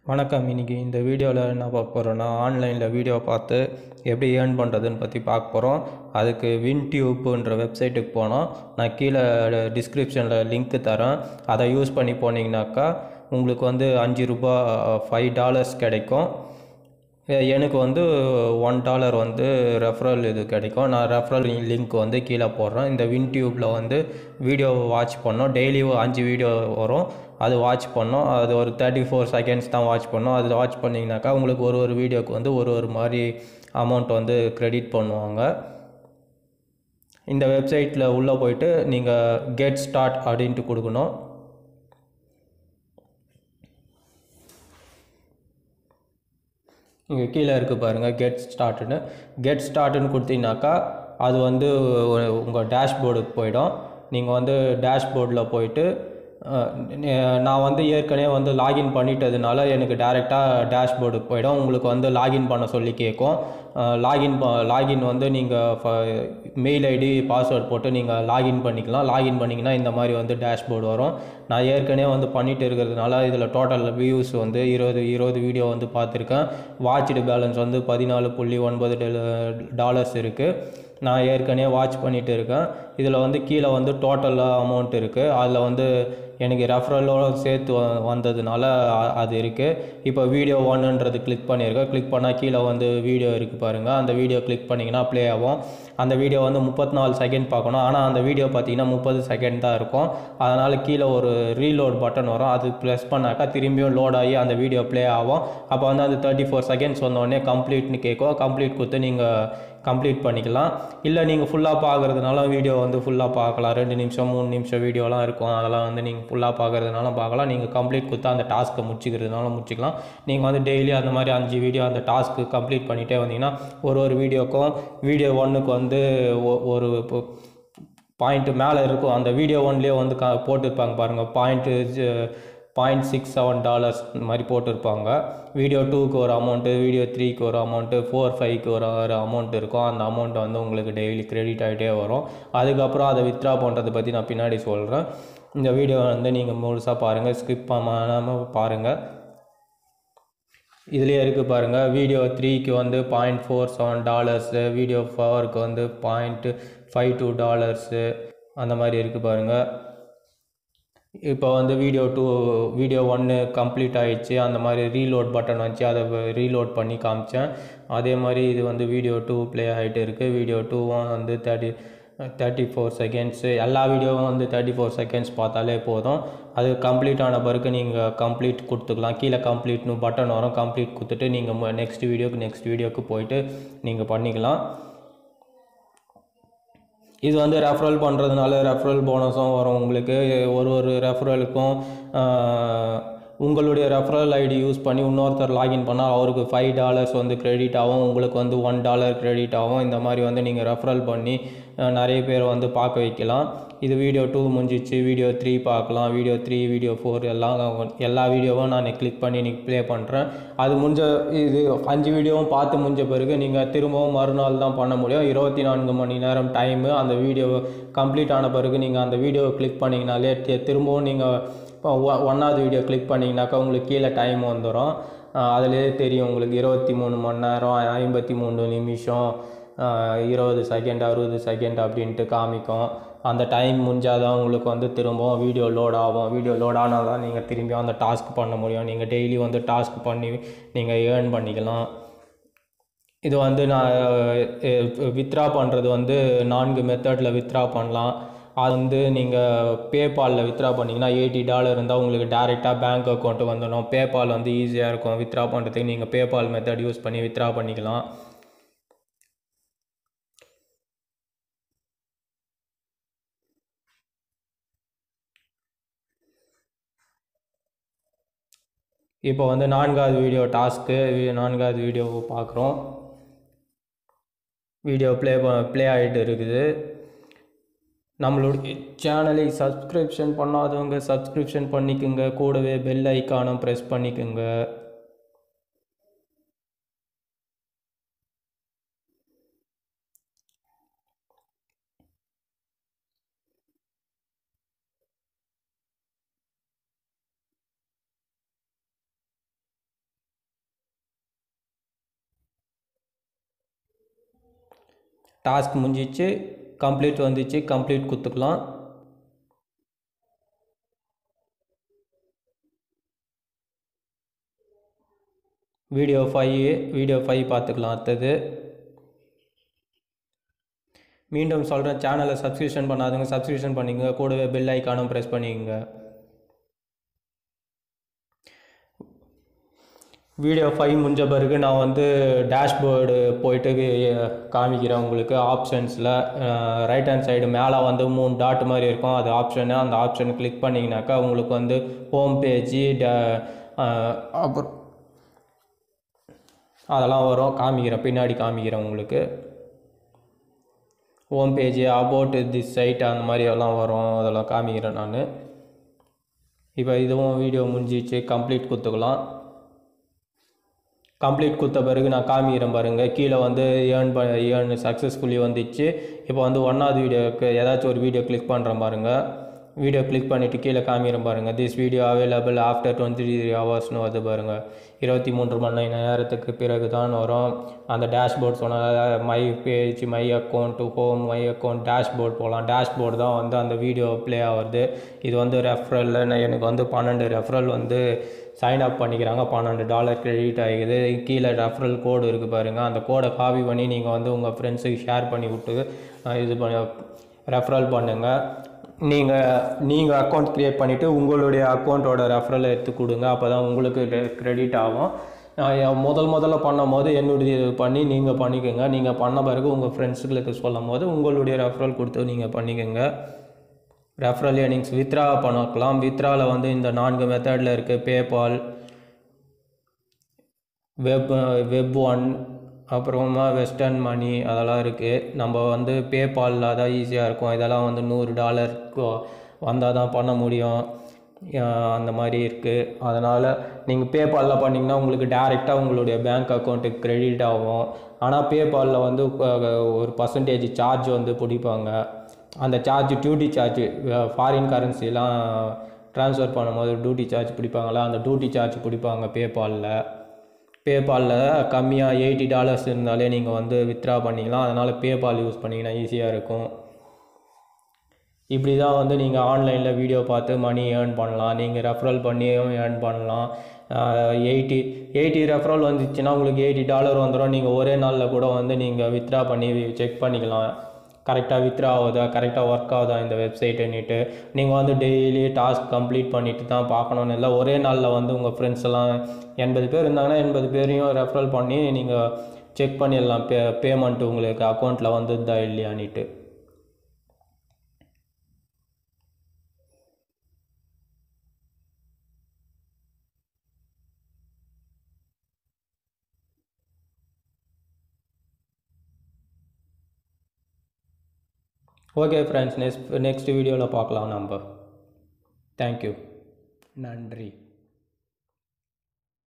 வணக்கம் இன்றைக்கி இந்த வீடியோவில் என்ன பார்க்க போகிறோன்னா ஆன்லைனில் வீடியோ பார்த்து எப்படி ஏர்ன் பண்ணுறதுன்னு பற்றி பார்க்க போகிறோம் அதுக்கு வின்டியூப்ன்ற வெப்சைட்டுக்கு போனோம் நான் கீழே டிஸ்கிரிப்ஷனில் லிங்க்கு தரேன் அதை யூஸ் பண்ணி போனீங்கனாக்கா உங்களுக்கு வந்து அஞ்சு ரூபா ஃபைவ் டாலர்ஸ் கிடைக்கும் எ- எனக்கு வந்து ஒன் டாலர் வந்து ரெஃபரல் இது கிடைக்கும் நான் ரெஃபரல் லிங்க் வந்து கீழே போடுறேன் இந்த வின்டியூப்பில் வந்து வீடியோ வாட்ச் பண்ணோம் டெய்லி அஞ்சு வீடியோ வரும் அது வாட்ச் பண்ணோம் அது ஒரு தேர்ட்டி ஃபோர் செகண்ட்ஸ் தான் வாட்ச் பண்ணோம் அது வாட்ச் பண்ணிங்கனாக்கா உங்களுக்கு ஒரு ஒரு வீடியோக்கு வந்து ஒரு ஒரு மாதிரி அமௌண்ட் வந்து கிரெடிட் பண்ணுவாங்க இந்த வெப்சைட்டில் உள்ளே போயிட்டு நீங்கள் கெட் ஸ்டார்ட் அப்படின்ட்டு கொடுக்கணும் இங்கே கீழே இருக்குது பாருங்கள் கெட் ஸ்டார்ட்னு கெட் ஸ்டார்ட்னு கொடுத்தீங்கனாக்கா அது வந்து உங்கள் டேஷ்போர்டுக்கு போயிடும் நீங்கள் வந்து டேஷ்போர்டில் போயிட்டு அஹ், நே- நான் வந்து ஏற்கனவே வந்து லாகின் பண்ணிட்டதுனால எனக்கு டேரெக்டாக டேஷ்போர்டுக்கு போயிடும் உங்களுக்கு வந்து லாகின் பண்ண சொல்லி கேட்கும் லாகின் லாகின் வந்து நீங்கள் மெயில் ஐடி பாஸ்வேர்ட் போட்டு நீங்கள் லாகின் பண்ணிக்கலாம் லாகின் பண்ணிங்கன்னா இந்த மாதிரி வந்து டேஷ்போர்டு வரும் நான் ஏற்கனவே வந்து பண்ணிட்டு இருக்கிறதுனால இதில் டோட்டல் வியூஸ் வந்து இருபது இருபது வீடியோ வந்து பார்த்துருக்கேன் வாட்ச்டு பேலன்ஸ் வந்து பதினாலு புள்ளி ஒன்பது டாலர்ஸ் இருக்குது நான் ஏற்கனவே வாட்ச் பண்ணிட்டு இருக்கேன் இதில் வந்து கீழே வந்து டோட்டல் அமௌண்ட் இருக்குது அதில் வந்து எனக்கு ரெஃபரலோட சேர்த்து வ- வந்ததுனால அ- அது இருக்குது இப்போ வீடியோ ஒன்றுன்றது கிளிக் பண்ணியிருக்கேன் கிளிக் பண்ணால் கீழே வந்து வீடியோ இருக்குது பாருங்கள் அந்த வீடியோ கிளிக் பண்ணிங்கன்னா ப்ளே ஆகும் அந்த வீடியோ வந்து முப்பத்தி நாலு செகண்ட் பார்க்கணும் ஆனால் அந்த வீடியோ பார்த்தீங்கன்னா முப்பது செகண்ட் தான் இருக்கும் அதனால் கீழே ஒரு ரீலோட் பட்டன் வரும் அது ப்ரெஸ் பண்ணாக்கா திரும்பியும் லோட் ஆகி அந்த வீடியோ ப்ளே ஆகும் அப்போ வந்து அந்த தேர்ட்டி ஃபோர் செகண்ட்ஸ் வந்தோடனே கம்ப்ளீட்னு கேட்கும் கம்ப்ளீட் கொடுத்து நீங்கள் கம்ப்ளீட் பண்ணிக்கலாம் இல்லை நீங்கள் ஃபுல்லாக பார்க்குறதுனால வீடியோ வந்து ஃபுல்லாக பார்க்கலாம் ரெண்டு நிமிஷம் மூணு நிமிஷம் வீடியோலாம் இருக்கும் அதெல்லாம் வந்து நீங்கள் ஃபுல்லாக பார்க்குறதுனால பார்க்கலாம் நீங்கள் கம்ப்ளீட் கொடுத்து அந்த டாஸ்க்கை முடிச்சுக்கிறதுனால முடிச்சுக்கலாம் நீங்கள் வந்து டெய்லி அந்த மாதிரி அஞ்சு வீடியோ அந்த டாஸ்க்கு கம்ப்ளீட் பண்ணிகிட்டே வந்தீங்கன்னா ஒரு ஒரு வீடியோக்கும் வீடியோ ஒன்றுக்கு வந்து ஒ- ஒரு பாயிண்ட் மேலே இருக்கும் அந்த வீடியோ ஒன்லேயே வந்து க போட்டிருப்பாங்க பாருங்கள் point point six seven dollars இந்த மாதிரி போட்டிருப்பாங்க வீடியோ டூக்கு ஒரு அமௌண்ட்டு வீடியோ த்ரீக்கு ஒரு அமௌண்ட்டு ஃபோர் ஃபைவ்க்கு ஒரு ஒரு அமௌண்ட் இருக்கும் அந்த அமௌண்ட் வந்து உங்களுக்கு டெய்லி கிரெடிட் ஆகிட்டே வரும் அதுக்கப்புறம் அதை வித்ட்ரா பண்ணுறதை பற்றி நான் பின்னாடி சொல்கிறேன் இந்த வீடியோ வந்து நீங்கள் முழுசாக பாருங்கள் ஸ்கிப் பண்ணாமல் பாருங்கள் இதுலேயே இருக்குது பாருங்கள் வீடியோ த்ரீக்கு வந்து point four seven dollars video ஃபோருக்கு வந்து பாயிண்ட்டு ஃபைவ் டூ டாலர்ஸு அந்த மாதிரி இருக்குது பாருங்கள் இப்போ வந்து வீடியோ டூ வீடியோ ஒன்று கம்ப்ளீட் ஆயிடுச்சு அந்த மாதிரி ரீலோட் பட்டன் வச்சு அதை ரீலோட் பண்ணி காமிச்சேன் அதே மாதிரி இது வந்து வீடியோ டூ ப்ளே ஆகிட்டு இருக்குது வீடியோ டூவும் வந்து தேர்ட்டி தேர்ட்டி ஃபோர் செகண்ட்ஸு எல்லா வீடியோவும் வந்து தேர்ட்டி ஃபோர் செகண்ட்ஸ் பார்த்தாலே போதும் அது கம்ப்ளீட் ஆன பிறகு நீங்கள் கம்ப்ளீட் கொடுத்துக்கலாம் கீழே கம்ப்ளீட்னு பட்டன் வரும் கம்ப்ளீட் கொடுத்துட்டு நீங்கள் நெக்ஸ்ட் வீடியோக்கு நெக்ஸ்ட் வீடியோக்கு போயிட்டு நீங்கள் பண்ணிக்கலாம் இது வந்து ரெஃபரல் பண்ணுறதுனால ரெஃபரல் போனஸும் வரும் உங்களுக்கு ஒரு ஒரு ரெஃபரலுக்கும் உங்களுடைய ரெஃபரல் ஐடி யூஸ் பண்ணி இன்னொருத்தர் லாகின் பண்ணால் அவருக்கு ஃபைவ் டாலர்ஸ் வந்து கிரெடிட் ஆகும் உங்களுக்கு வந்து ஒன் டாலர் கிரெடிட் ஆகும் இந்த மாதிரி வந்து நீங்கள் ரெஃபரல் பண்ணி அஹ், நிறைய பேர் வந்து பார்க்க வைக்கலாம் இது வீடியோ டூ முடிஞ்சிச்சு வீடியோ த்ரீ பார்க்கலாம் வீடியோ த்ரீ வீடியோ ஃபோர் எல்லாம் எல்லா வீடியோவும் நான் கிளிக் பண்ணி இன்னைக்கு ப்ளே பண்ணுறேன் அது முடிஞ்ச இது அஞ்சு வீடியோவும் பார்த்து முடிஞ்ச பிறகு நீங்கள் திரும்பவும் மறுநாள் தான் பண்ண முடியும் இருபத்தி நான்கு மணி நேரம் டைமு அந்த வீடியோ கம்ப்ளீட் ஆன பிறகு நீங்கள் அந்த வீடியோவை கிளிக் பண்ணிங்கனாலே தி- திரும்பவும் நீங்கள் இப்போ ஒ- ஒன்றாவது வீடியோ கிளிக் பண்ணிங்கனாக்கா உங்களுக்கு கீழே டைம் வந்துடும் அதிலே தெரியும் உங்களுக்கு இருபத்தி மூணு மணி நேரம் ஐம்பத்தி மூணு நிமிஷம் ஆஹ் இருபது செகண்ட் அறுபது செகண்ட் அப்படின்ட்டு காமிக்கும் அந்த டைம் முடிஞ்சாதான் உங்களுக்கு வந்து திரும்பவும் வீடியோ லோட் ஆகும் வீடியோ லோட் ஆனால் தான் நீங்கள் திரும்பியும் அந்த டாஸ்க் பண்ண முடியும் நீங்கள் டெய்லி வந்து டாஸ்க் பண்ணி நீங்கள் ஏர்ன் பண்ணிக்கலாம் இது வந்து நான் வித்ரா பண்ணுறது வந்து நான்கு மெத்தடில் வித்ரா பண்ணலாம் அது வந்து நீங்கள் பேபாலில் வித்ரா பண்ணிங்கன்னா எயிட்டி டாலர் இருந்தால் உங்களுக்கு டேரெக்டாக பேங்க் அக்கௌண்ட் வந்துடும் பேபால் வந்து ஈஸியாக இருக்கும் வித்ரா பண்ணுறதுக்கு நீங்கள் பேபால் மெத்தட் யூஸ் பண்ணி வித்ரா பண்ணிக்கலாம் இப்போ வந்து நான்காவது வீடியோ டாஸ்க்கு நான்காவது வீடியோ பார்க்குறோம் வீடியோ ப்ளே ப்ளே ஆகிட்டு இருக்குது நம்மளுடைய சேனலை சப்ஸ்கிரிப்ஷன் பண்ணாதவங்க சப்ஸ்கிரிப்ஷன் பண்ணிக்கோங்க கூடவே பெல் ஐக்கானும் ப்ரெஸ் பண்ணிக்கோங்க டாஸ்க் முடிஞ்சிச்சு கம்ப்ளீட் வந்துச்சு கம்ப்ளீட் கொடுத்துக்கலாம் வீடியோ ஃபைவ் வீடியோ ஃபைவ் பார்த்துக்கலாம் அடுத்தது மீண்டும் சொல்கிறேன் சேனலை சப்ஸ்கிரிப்ஷன் பண்ணாதுங்க சப்ஸ்கிரிப்ஷன் பண்ணிக்கங்க கூடவே பெல் ஐக்கானும் ப்ரெஸ் பண்ணிக்கங்க வீடியோ ஃபைவ் முடிஞ்ச பிறகு நான் வந்து டேஷ்போர்டு போயிட்டு அஹ், காமிக்கிறேன் உங்களுக்கு ஆப்ஷன்ஸில் ரைட் ஹேண்ட் சைடு மேலே வந்து மூணு டாட் மாதிரி இருக்கும் அது ஆப்ஷனு அந்த ஆப்ஷன் கிளிக் பண்ணிங்கனாக்கா உங்களுக்கு வந்து ஹோம் பேஜி அப்புறம் அதெல்லாம் வரும் காமிக்கிறேன் பின்னாடி காமிக்கிறேன் உங்களுக்கு home page about this site அந்த மாதிரி எல்லாம் வரும் அதெல்லாம் காமிக்கிறேன் நான் இப்போ இதுவும் வீடியோ முடிஞ்சிச்சு கம்ப்ளீட் கொடுத்துக்கலாம் கம்ப்ளீட் கொடுத்த பிறகு நான் காமிக்கிறேன் பாருங்கள் கீழே வந்து ஏர்ன் ப ஏர்ன் சக்ஸஸ்ஃபுல்லி வந்துச்சு இப்போ வந்து ஒன்றாவது வீடியோக்கு ஏதாச்சும் ஒரு வீடியோ கிளிக் பண்ணுறேன் பாருங்கள் வீடியோ கிளிக் பண்ணிவிட்டு கீழே காமிக்கிறேன் பாருங்கள் this video available after twenty three ஹவர்ஸ்னு வருது பாருங்கள் இருபத்தி மூன்று மணி நேரத்துக்கு பிறகு தான் வரும் அந்த டேஷ்போர்ட் சொன்ன my page my account home my account dashboard போகலாம் டேஷ்போர்டு தான் வந்து அந்த வீடியோ ப்ளே ஆகுது இது வந்து ரெஃபரல் எனக்கு வந்து பன்னெண்டு ரெஃபரல் வந்து சைன் அப் பண்ணிக்கிறாங்க பன்னெண்டு டாலர் கிரெடிட் ஆகிக்குது கீழே ரெஃபரல் கோடு இருக்குது பாருங்கள் அந்த கோடை காப்பி பண்ணி நீங்கள் வந்து உங்கள் ஃப்ரெண்ட்ஸுக்கு ஷேர் பண்ணி விட்டு அஹ், இது பண்ணி ரெஃபரல் பண்ணுங்கள் நீங்கள் நீங்கள் அக்கௌண்ட் க்ரியேட் பண்ணிவிட்டு உங்களுடைய அக்கௌண்ட்டோட ரெஃபரல் எடுத்து கொடுங்க அப்போ தான் உங்களுக்கு கிரெடிட் ஆகும் நான் என் முதல் முதல்ல பண்ணும் போது என்னுடைய இது பண்ணி நீங்கள் பண்ணிக்கோங்க நீங்கள் பண்ண பிறகு உங்கள் ஃப்ரெண்ட்ஸுங்களுக்கு சொல்லும் போது உங்களுடைய ரெஃபரல் கொடுத்து நீங்கள் பண்ணிக்கோங்க ரெஃபரல் ஏர்னிங்ஸ் வித்ரா பண்ணிக்கலாம் வித்ராவில் வந்து இந்த நான்கு மெத்தடில் இருக்குது பேபால் வெப் வெப் ஒன் அப்புறமா வெஸ்டர்ன் மணி அதெல்லாம் இருக்குது நம்ம வந்து பேபாலில் தான் ஈஸியாக இருக்கும் இதெல்லாம் வந்து நூறு டாலருக்கு வந்தால் தான் பண்ண முடியும் அஹ் அந்த மாதிரி இருக்குது அதனால் நீங்கள் பேபாலில் பண்ணிங்கன்னா உங்களுக்கு டேரெக்டாக உங்களுடைய பேங்க் அக்கௌண்ட்டுக்கு கிரெடிட் ஆகும் ஆனால் பேபாலில் வந்து அஹ், ஒரு பர்சன்டேஜ் சார்ஜ் வந்து பிடிப்பாங்க அந்த சார்ஜ் டியூட்டி சார்ஜ் ஃபாரின் கரன்சிலாம் ட்ரான்ஸ்ஃபர் பண்ணும்போது டியூட்டி சார்ஜ் பிடிப்பாங்களா அந்த டியூட்டி சார்ஜ் பிடிப்பாங்க பேபாலில் பேபாலில் கம்மியாக எயிட்டி டாலர்ஸ் இருந்தாலே நீங்கள் வந்து வித்ட்ரா பண்ணிக்கலாம் அதனால் பேபால் யூஸ் பண்ணிங்கன்னா ஈஸியாக இருக்கும் இப்படி தான் வந்து நீங்கள் ஆன்லைனில் வீடியோ பார்த்து மணி ஏர்ன் பண்ணலாம் நீங்கள் ரெஃபரல் பண்ணியும் ஏர்ன் பண்ணலாம் எயிட்டி எயிட்டி ரெஃபரல் வந்துச்சுன்னா உங்களுக்கு எயிட்டி டாலர் வந்துடும் நீங்கள் ஒரே நாளில் கூட வந்து நீங்கள் வித்ட்ரா பண்ணி செக் பண்ணிக்கலாம் கரெக்டாக வித்ரா ஆகுதா கரெக்டாக ஒர்க் ஆகுதா இந்த வெப்சைட்டுன்னுட்டு நீங்கள் வந்து டெய்லி டாஸ்க் கம்ப்ளீட் பண்ணிட்டு தான் பார்க்கணுன்னு இல்லை ஒரே நாளில் வந்து உங்கள் ஃப்ரெண்ட்ஸ் எல்லாம் எண்பது பேர் இருந்தாங்கன்னா எண்பது பேரையும் ரெஃபரல் பண்ணி நீங்கள் செக் பண்ணிடலாம் பே பேமெண்ட் உங்களுக்கு அக்கௌண்ட்டில் வந்துதா இல்லையான்னுட்டு ஓகே ஃப்ரெண்ட்ஸ் நெக்ஸ்ட் நெக்ஸ்ட் வீடியோவில் பார்க்கலாம் நம்ம தேங்க்யூ நன்றி